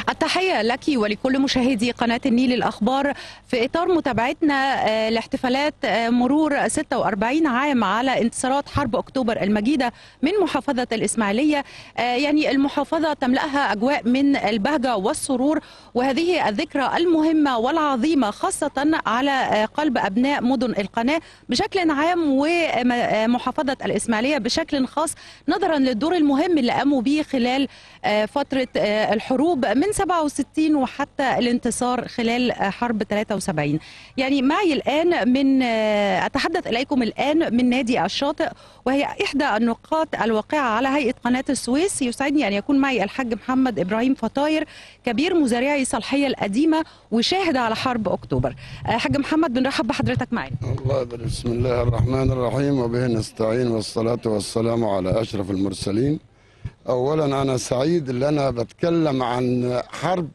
التحية لك ولكل مشاهدي قناة النيل الأخبار في إطار متابعتنا آه، لاحتفالات آه، مرور 46 عام على انتصارات حرب أكتوبر المجيدة من محافظة الإسماعيلية آه، يعني المحافظة تملأها أجواء من البهجة والسرور وهذه الذكرى المهمة والعظيمة خاصة على آه، قلب أبناء مدن القناة بشكل عام ومحافظة الإسماعيلية بشكل خاص نظرا للدور المهم اللي قاموا به خلال آه، فترة آه، الحروب من 67 وحتى الانتصار خلال آه، حرب 73 يعني معي الآن من آه، أتحدث إليكم الآن من نادي الشاطئ وهي إحدى النقاط الواقعة على هيئة قناة السويس يسعدني أن يكون معي الحاج محمد إبراهيم فطاير كبير مزارعي صالحية القديمة وشاهد على حرب أكتوبر آه، حاج محمد بنرحب بحضرتك معنا الله يبارك بسم الله الرحمن الرحيم وبه نستعين والصلاة والسلام على أشرف المرسلين أولا أنا سعيد اللي أنا بتكلم عن حرب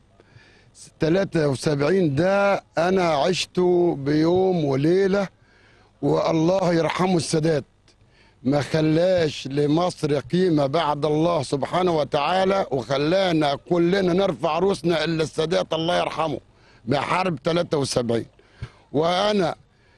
73 ده أنا عشته بيوم وليلة والله يرحمه السادات ما خلاش لمصر قيمة بعد الله سبحانه وتعالى وخلانا كلنا نرفع روسنا إلا السادات الله يرحمه بحرب 73 وأنا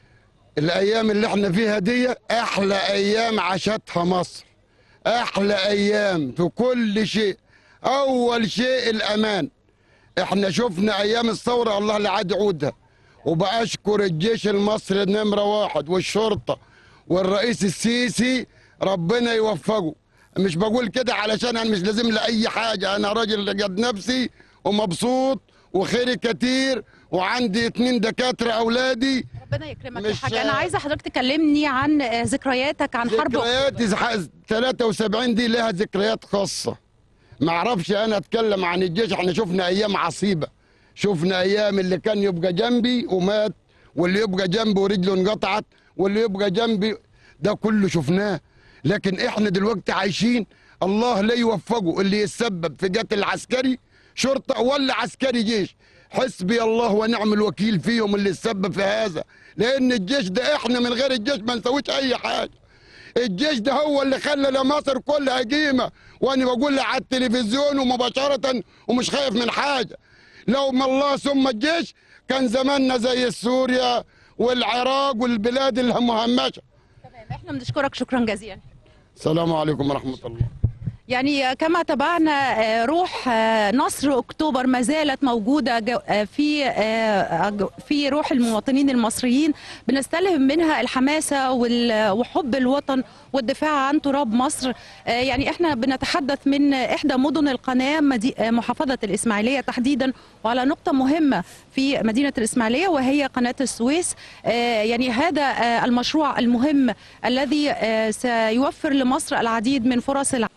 الايام اللي احنا فيها دي احلى ايام عاشتها مصر احلى ايام في كل شيء اول شيء الامان احنا شفنا ايام الثوره الله لا عاد يعودها وباشكر الجيش المصري نمره واحد والشرطه والرئيس السيسي ربنا يوفقه مش بقول كده علشان انا مش لازم لاي حاجه انا راجل قد نفسي ومبسوط وخيري كتير وعندي اتنين دكاتره اولادي ربنا يكرمك يا مش- حاج أنا عايزة حضرتك تكلمني عن آه، ذكرياتك عن حرب ذكريات أكتوبر 73 دي لها ذكريات خاصة ما اعرفش انا اتكلم عن الجيش احنا شفنا ايام عصيبة شفنا ايام اللي كان يبقى جنبي ومات واللي يبقى جنبي ورجله انقطعت واللي يبقى جنبي ده كله شفناه لكن احنا دلوقتي عايشين الله لا يوفقه اللي يتسبب في قتل عسكري شرطة ولا عسكري جيش حسبي الله ونعم الوكيل فيهم اللي يتسبب في هذا لان الجيش ده احنا من غير الجيش ما نسويش اي حاجه الجيش ده هو اللي خلى لمصر كلها قيمه وانا بقول على التلفزيون ومباشره ومش خايف من حاجه لو ما الله ثم الجيش كان زماننا زي سوريا والعراق والبلاد المهمشه تمام احنا بنشكرك شكرا جزيلا السلام عليكم ورحمه الله يعني كما تابعنا آه، روح آه، نصر اكتوبر ما زالت موجوده جو- آه، في آه، جو- في روح المواطنين المصريين بنستلهم منها الحماسه وال- وحب الوطن والدفاع عن تراب مصر آه، يعني احنا بنتحدث من احدى مدن القناه مدي- آه، محافظه الاسماعيليه تحديدا وعلى نقطه مهمه في مدينه الاسماعيليه وهي قناه السويس آه، يعني هذا آه، المشروع المهم الذي آه، سيوفر لمصر العديد من فرص الع-